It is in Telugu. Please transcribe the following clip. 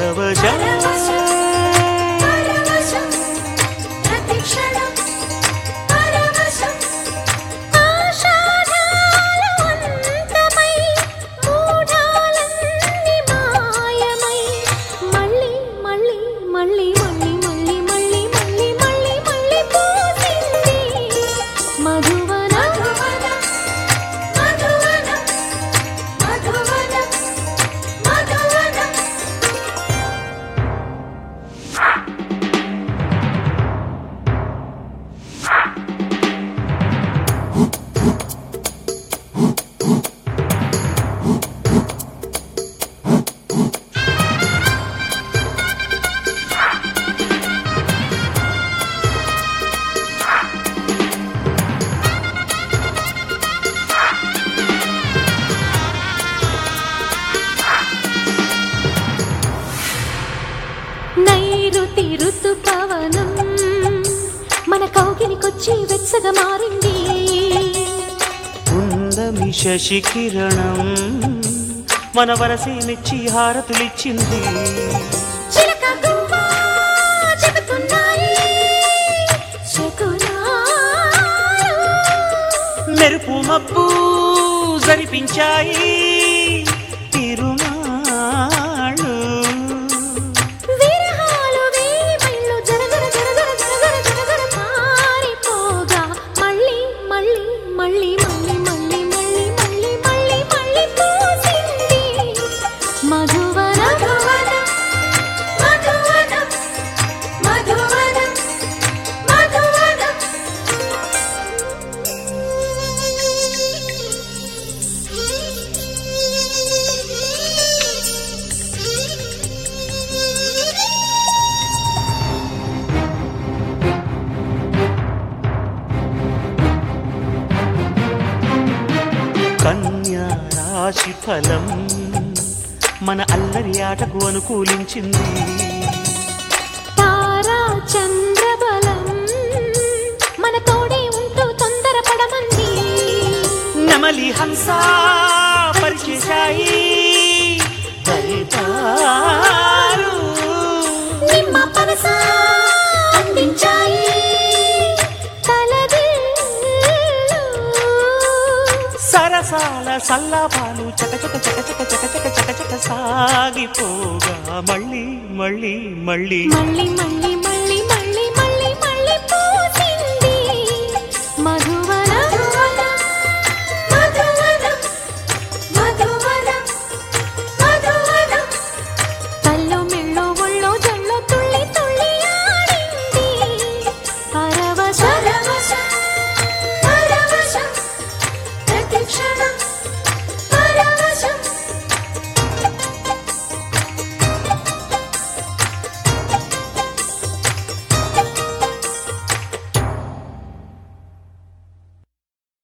పరవశం పరవశం ప్రతిక్షణం పరవశం ఆషాఢాలు అంతమై మూఢాలన్నీ మాయమై మళ్ళీ మళ్ళీ మళ్ళీ మళ్ళీ మళ్ళీ మళ్ళీ మళ్ళీ మళ్ళీ మళ్ళీ పూసింది మధువన మధువన మధువన మధువన నైరుతి ఋతుపవనం మన కౌగిలికొచ్చి వెచ్చగా మారింది ఉందమి శశి కిరణం మన వరసే మెచ్చి హారతులిచ్చింది చిలక గువ్వ చెబుతున్నాయి శకునాలు. మెరుపు మబ్బు జరిపించాయి తిరునాళ్ళు విరహాలు వేయిమైళ్ళు జరజర జరజర జరజర జరజర పారిపోగా మళ్ళీ మళ్ళీ మళ్ళీ మళ్ళీ మళ్ళీ మళ్ళీ మళ్ళీ మళ్ళీ మళ్ళీ పూసింది మధువన మధువన మధువన మధువన మధువన కన్యా రాశి ఫలం మన అల్లరి ఆటకు అనుకూలించింది తారా చంద్రబలం మన తోడే ఉంటూ తొందరపడమంది నమలి హంస పరిచేశాయి దైతారు. నిమ్మ పనస అందించాయి తలదిల్లు. సరసాల సల్లాపాలు చకచక చకచక చకచక చకచక సాగిపోగా మళ్ళీ మళ్ళీ మళ్ళీ మళ్ళీ మళ్ళీ మళ్ళీ